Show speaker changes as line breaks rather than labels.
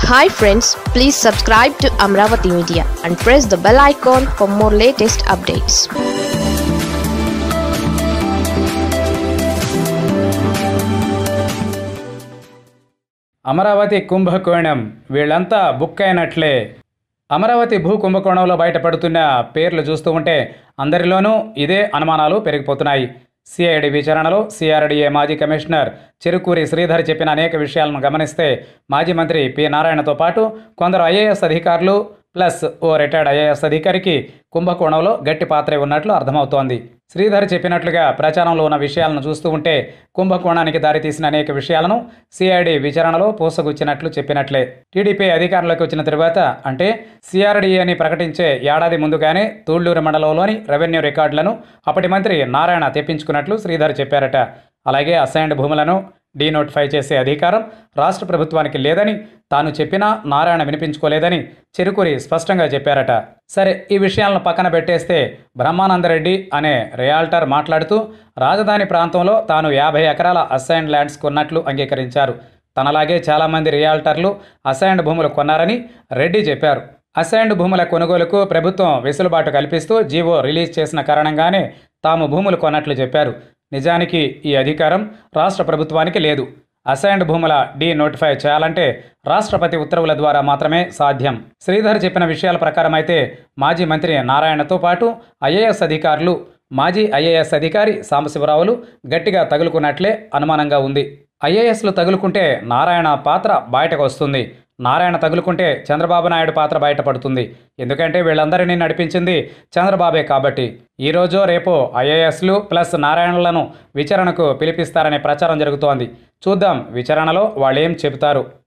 hi friends please subscribe to Amaravati media and press the bell icon for more latest updates
Amaravati కుంభకోణం వీళ్ళంతా book అయినట్లే Amaravati భూ కుంభకోణంలో బయటపడుతున్న పేర్లు చూస్తూ ఉంటే అందరిలోనూ ఇదే అనుమానాలు పెరిగిపోతున్నాయి సిఐడి విచారణలో సిఆర్డీఏ మాజీ కమిషనర్ చెరుకూరి శ్రీధర్ చెప్పిన అనేక విషయాలను గమనిస్తే మాజీ మంత్రి పి నారాయణతో పాటు కొందరు ఐఏఎస్ అధికారులు ప్లస్ ఓ రిటైర్డ్ ఐఏఎస్ అధికారికి కుంభకోణంలో గట్టి పాత్రే ఉన్నట్లు అర్థమవుతోంది శ్రీధర్ చెప్పినట్లుగా ప్రచారంలో ఉన్న విషయాలను చూస్తూ ఉంటే కుంభకోణానికి దారితీసిన అనేక విషయాలను సిఐడి విచారణలో పూసగుచ్చినట్లు చెప్పినట్లే టీడీపీ అధికారంలోకి వచ్చిన తరువాత అంటే సిఆర్డీఏని ప్రకటించే ఏడాది ముందుగానే తూళ్లూరు మండలంలోని రెవెన్యూ రికార్డులను అప్పటి మంత్రి నారాయణ తెప్పించుకున్నట్లు శ్రీధర్ చెప్పారట అలాగే అసైన్డ్ భూములను డీనోటిఫై చేసే అధికారం రాష్ట్ర ప్రభుత్వానికి లేదని తాను చెప్పినా నారాయణ వినిపించుకోలేదని చెరుకూరి స్పష్టంగా చెప్పారట సరే ఈ విషయాలను పక్కన పెట్టేస్తే బ్రహ్మానందరెడ్డి అనే రియాల్టర్ మాట్లాడుతూ రాజధాని ప్రాంతంలో తాను యాభై ఎకరాల అసైన్డ్ ల్యాండ్స్ కొన్నట్లు అంగీకరించారు తనలాగే చాలామంది రియాల్టర్లు అసైన్డ్ భూములు కొన్నారని రెడ్డి చెప్పారు అసైన్డ్ భూముల కొనుగోలుకు ప్రభుత్వం వెసులుబాటు కల్పిస్తూ జీవో రిలీజ్ చేసిన కారణంగానే తాము భూములు కొన్నట్లు చెప్పారు నిజానికి ఈ అధికారం రాష్ట్ర ప్రభుత్వానికి లేదు అసైన్డ్ భూముల డీ నోటిఫై చేయాలంటే రాష్ట్రపతి ఉత్తర్వుల ద్వారా మాత్రమే సాధ్యం శ్రీధర్ చెప్పిన విషయాల ప్రకారం అయితే మాజీ మంత్రి నారాయణతో పాటు ఐఏఎస్ అధికారులు మాజీ ఐఏఎస్ అధికారి సాంబశివరావులు గట్టిగా తగులుకున్నట్లే అనుమానంగా ఉంది ఐఏఎస్లు తగులుకుంటే నారాయణ పాత్ర బయటకు వస్తుంది నారాయణ తగులుకుంటే చంద్రబాబు నాయుడు పాత్ర బయటపడుతుంది ఎందుకంటే వీళ్ళందరినీ నడిపించింది చంద్రబాబే కాబట్టి ఈరోజో రేపో ఐఏఎస్లు ప్లస్ నారాయణలను విచారణకు పిలిపిస్తారనే ప్రచారం జరుగుతోంది చూద్దాం విచారణలో వాళ్ళేం చెబుతారు